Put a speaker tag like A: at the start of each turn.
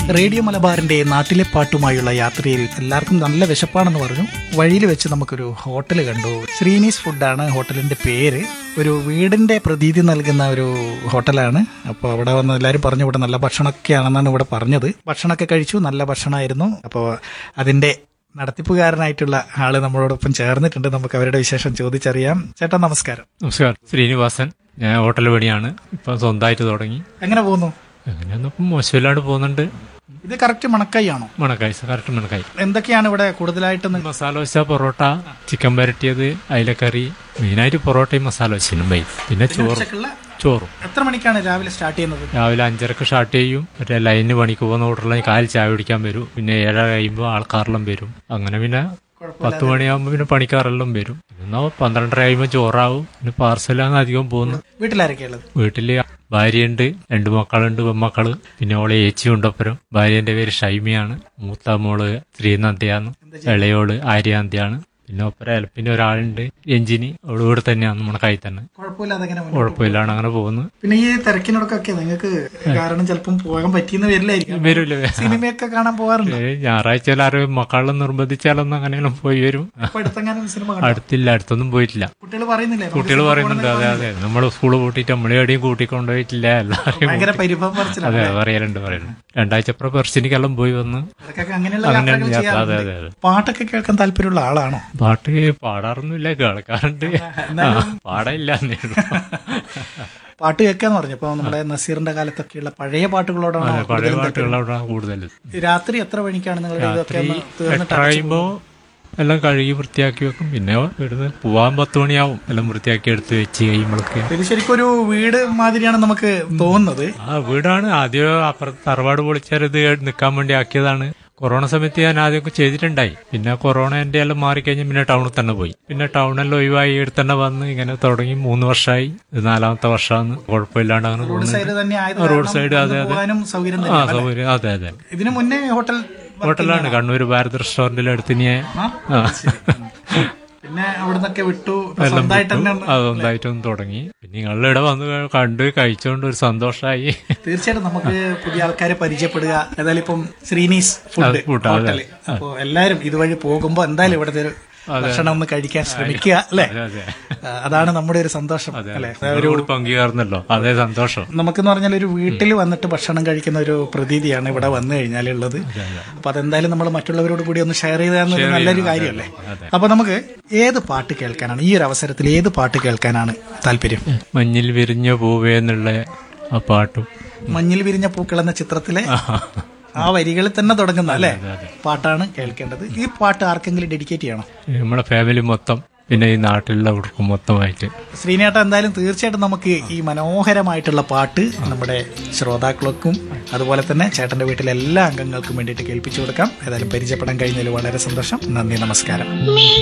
A: Radio മലബാറിന്റെ നാട്ടിലെ പാട്ടുമായുള്ള യാത്രയിൽ എല്ലാവർക്കും നല്ല വിശപ്പാണെന്ന് പറഞ്ഞു വഴിയിൽ വെച്ച് നമുക്കൊരു ഹോട്ടൽ കണ്ടു ശ്രീനീസ് ഫുഡാണ് ഹോട്ടലിന്റെ പേര് ഒരു വീടിന്റെ പ്രതീതി നൽകുന്ന ഒരു ഹോട്ടലാണ് അപ്പോൾ അവിടെ വന്ന് എല്ലാവരും പറഞ്ഞു ഇവിടെ നല്ല ഭക്ഷണമൊക്കെ ആണെന്നാണ് ഇവിടെ പറഞ്ഞത് ഭക്ഷണമൊക്കെ കഴിച്ചു നല്ല ഭക്ഷണമായിരുന്നു അപ്പോൾ അതിന്റെ നടത്തിപ്പുകാരനായിട്ടുള്ള ആള് നമ്മളോടൊപ്പം ചേർന്നിട്ടുണ്ട് നമുക്ക് അവരുടെ വിശേഷം ചോദിച്ചറിയാം ചേട്ടാ നമസ്കാരം
B: നമസ്കാരം ശ്രീനിവാസൻ ഞാൻ ഹോട്ടൽ പണിയാണ് ഇപ്പം സ്വന്തമായിട്ട് തുടങ്ങി
A: എങ്ങനെ പോകുന്നു
B: അങ്ങനെയൊന്നും ഇപ്പം മോശമില്ലാണ്ട് പോകുന്നുണ്ട്
A: ഇത് കറക്റ്റ് മണക്കായി ആണോ
B: മണക്കായി കറക്റ്റ് മണക്കായി
A: എന്തൊക്കെയാണ് ഇവിടെ കൂടുതലായിട്ട് നി-
B: മസാല ദോശ പൊറോട്ട ചിക്കൻ വരട്ടിയത് അയിലക്കറി മെയിനായിട്ട് പൊറോട്ടയും മസാല ദോശയും വൈ പിന്നെ ചോറും
A: ഉച്ചക്കുള്ള
B: ചോറും
A: എത്ര മണിക്കാണ് രാവിലെ സ്റ്റാർട്ട് ചെയ്യുന്നത്
B: രാവിലെ അഞ്ചരക്ക് സ്റ്റാർട്ട് ചെയ്യും മറ്റേ ലൈനിന് പണിക്ക് പോകുന്ന ഹോട്ടലിൽ കാൽ ചായ കുടിക്കാൻ വരും പിന്നെ ഏഴര കഴിയുമ്പോൾ ആൾക്കാരെല്ലാം വരും അങ്ങനെ പിന്നെ പത്ത് മണിയാകുമ്പോൾ പിന്നെ പണിക്കാരെല്ലാം വരും എന്നാ പന്ത്രണ്ടര കഴിയുമ്പോൾ ചോറാവും പിന്നെ പാർസലാണ് അധികം പോകുന്നത്
A: വീട്ടിലാരൊക്കെ ഉള്ളത്
B: വീട്ടില് ഭാര്യയുണ്ട് രണ്ട് മക്കളുണ്ട് പെമ്മക്കള് പിന്നെ ഓളെ ഏച്ചിയുണ്ട് ഒപ്പരം ഭാര്യന്റെ പേര് ഷൈമിയാണ് മൂത്ത മോള് ശ്രീനന്ദയാണ് ഇളയോള് ആര്യാന്തിയാണ് പിന്നെ ഒപ്പരം പിന്നെ ഒരാളുണ്ട് രഞ്ജിനി അവള് ഇവിടെ തന്നെയാണ് നമ്മുടെ കൈ തന്നെ
A: കുഴപ്പമില്ലാതെ അങ്ങനെ മുന്നോട്ട്
B: കുഴപ്പമില്ലാണ് അങ്ങനെ പോകുന്നു
A: പിന്നെ ഈ തിരക്കിനോടൊക്കെ നിങ്ങൾക്ക് കാരണം ചിലപ്പം പോകാൻ പറ്റിയെന്ന് വരില്ലായിരിക്കും
B: വരൂല്ലേ
A: സിനിമയൊക്കെ കാണാൻ പോകാറുണ്ട്
B: ഏ, ഞായറാഴ്ച ആരും മക്കളെ നിർബന്ധിച്ചാലൊന്നും അങ്ങനെയൊന്നും പോയി വരും
A: അപ്പൊ അടുത്തെങ്ങാനും സിനിമ കണ്ടോ?
B: അടുത്തില്ല അടുത്തൊന്നും പോയിട്ടില്ല
A: കുട്ടികൾ പറയുന്നില്ലേ നമുക്ക്
B: കുട്ടികൾ
A: സിനിമ
B: പറയുന്നുണ്ട് അതെ അതെ നമ്മൾ സ്കൂള് പൂട്ടിയിട്ട് നമ്മളെ എവിടെയും കൂട്ടിക്കൊണ്ടുപോയിട്ടില്ല എല്ലാവരെയും
A: ഭയങ്കര പരിഭവം പറിച്ചില്ല
B: അതെ പറയലുണ്ട് പറയുന്നുണ്ട് രണ്ടാഴ്ചപ്പുറം പെർസിനിക്കെല്ലാം പോയി വന്ന്
A: അതൊക്കെ അങ്ങനെയുള്ള
B: അങ്ങനെ
A: യാത്രകൾ
B: യാത്ര അതെ
A: ചെയ്യാറുണ്ട്
B: അതെ അതെ
A: പാട്ടൊക്കെ കേൾക്കാൻ താല്പര്യമുള്ള ആളാണോ
B: പാട്ട് പാടാറൊന്നുമില്ല കേൾക്കാറുണ്ട് ആ, പാടില്ല എന്നേ ഉള്ളൂ.
A: പാട്ട് കേൾക്കാന്ന് പറഞ്ഞു ഇപ്പൊ നമ്മുടെ നസീറിന്റെ കാലത്തൊക്കെയുള്ള പഴയ പാട്ടുകളോടാണോ
B: അതെ, പഴയ പാട്ടുകളോടാ കൂടുതൽ
A: രാത്രി എത്ര മണിക്കാണ് നിങ്ങൾ ഇതൊക്കെ ഒന്ന് തീർന്നിട്ട്
B: എട്ടര കഴിയുമ്പോ എല്ലാം കഴുകി വൃത്തിയാക്കി വെക്കും പിന്നെ ഇവിടുന്ന് പോവാൻ പത്ത് മണിയാവും എല്ലാം വൃത്തിയാക്കി എടുത്ത് വെച്ച് കഴിയുമ്പോഴൊക്കെ
A: ഇത് ശരിക്കും ഒരു വീട് മാതിരിയാണ് നമുക്ക് തോന്നുന്നത്
B: ആ വീടാണ് ആദ്യം അപ്പുറത്ത് തറവാട് പൊളിച്ചാൽ ഇത് നിൽക്കാൻ വേണ്ടി ആക്കിയതാണ് കൊറോണ സമയത്ത് ഞാൻ ആദ്യമൊക്കെ ചെയ്തിട്ടുണ്ടായി പിന്നെ കൊറോണ എന്റെ എല്ലാം മാറിക്കഴിഞ്ഞ് പിന്നെ ടൗണിൽ തന്നെ പോയി പിന്നെ ടൗണെല്ലാം ഒഴിവായി ഇവിടെ തന്നെ വന്ന് ഇങ്ങനെ തുടങ്ങി മൂന്ന് വർഷമായി ഇത് നാലാമത്തെ വർഷമാണ് കുഴപ്പമില്ലാണ്ട് അങ്ങനെ
A: റോഡ്
B: പോകുന്നുണ്ട്
A: സൈഡ് തന്നെ ആയത്
B: റോഡ്
A: കാരണം
B: സൈഡ് അതെ
A: ഒന്ന്
B: അതെ
A: പോകാനും സൗകര്യം
B: ആ
A: തന്നെ
B: സൗകര്യം അതെ അതെ
A: ഇതിനു മുന്നേ ഹോട്ടൽ
B: ഹോട്ടലാണ് കണ്ണൂർ ഭാരത് റെസ്റ്റോറന്റിൽ അടുത്ത് ഞാൻ
A: ആ? പിന്നെ അവിടുന്നൊക്കെ വിട്ടു ഇപ്പൊ സ്വന്തമായിട്ട് തന്നെ ഒന്ന്
B: അതൊന്നായിട്ടൊന്ന് തുടങ്ങി പിന്നെ നിങ്ങളുടെ ഇവിടെ വന്ന് കണ്ട് കഴിച്ചോണ്ട് ഒരു സന്തോഷമായി
A: തീർച്ചയായിട്ടും നമുക്ക് പുതിയ ആൾക്കാരെ പരിചയപ്പെടുക ഏതായാലും ഇപ്പം ശ്രീനീസ് ഫുഡ്
B: food, അതെ.
A: ഹോട്ടല് അപ്പൊ എല്ലാരും ഇതുവഴി പോകുമ്പോ എന്തായാലും ഇവിടുത്തെ ഒരു ഭക്ഷണം ഒന്ന് കഴിക്കാൻ ശ്രമിക്കുക അല്ലെ
B: അതെ അതെ
A: അതാണ് നമ്മുടെ ഒരു സന്തോഷം അല്ലെ
B: അവരോട് പങ്കുചേർന്നല്ലോ അതേ സന്തോഷം
A: നമുക്കെന്ന് പറഞ്ഞാൽ ഒരു വീട്ടിൽ വന്നിട്ട് ഭക്ഷണം കഴിക്കുന്ന ഒരു പ്രതീതിയാണ് ഇവിടെ വന്നു കഴിഞ്ഞാലുള്ളത് അപ്പൊ അതെന്തായാലും നമ്മൾ മറ്റുള്ളവരോട് കൂടി ഒന്ന് ഷെയർ ചെയ്താൽ നല്ലൊരു കാര്യമല്ലേ അപ്പൊ നമുക്ക് ഏത് പാട്ട് കേൾക്കാനാണ് ഈ ഒരു അവസരത്തിൽ ഏത് പാട്ട് കേൾക്കാനാണ് താല്പര്യം
B: മഞ്ഞിൽ വിരിഞ്ഞ പൂവേ എന്നുള്ള ആ പാട്ടും
A: മഞ്ഞിൽ വിരിഞ്ഞ പൂക്കൾ എന്ന ചിത്രത്തിലെ ആ വരികളിൽ തന്നെ തുടങ്ങുന്ന അല്ലെ പാട്ടാണ് കേൾക്കേണ്ടത് ഈ പാട്ട് ആർക്കെങ്കിലും ഡെഡിക്കേറ്റ് ചെയ്യണം
B: നമ്മുടെ ഫാമിലി മൊത്തം പിന്നെ ഈ നാട്ടിലുള്ളവർക്കും മൊത്തമായിട്ട്
A: ശ്രീനേട്ട എന്തായാലും തീർച്ചയായിട്ടും നമുക്ക് ഈ മനോഹരമായിട്ടുള്ള പാട്ട് നമ്മുടെ ശ്രോതാക്കൾക്കും അതുപോലെ തന്നെ ചേട്ടന്റെ വീട്ടിലെ എല്ലാ അംഗങ്ങൾക്കും വേണ്ടിയിട്ട് കേൾപ്പിച്ചു കൊടുക്കാം ഏതായാലും പരിചയപ്പെടാൻ കഴിഞ്ഞതിൽ വളരെ സന്തോഷം നന്ദി നമസ്കാരം
C: മിഴി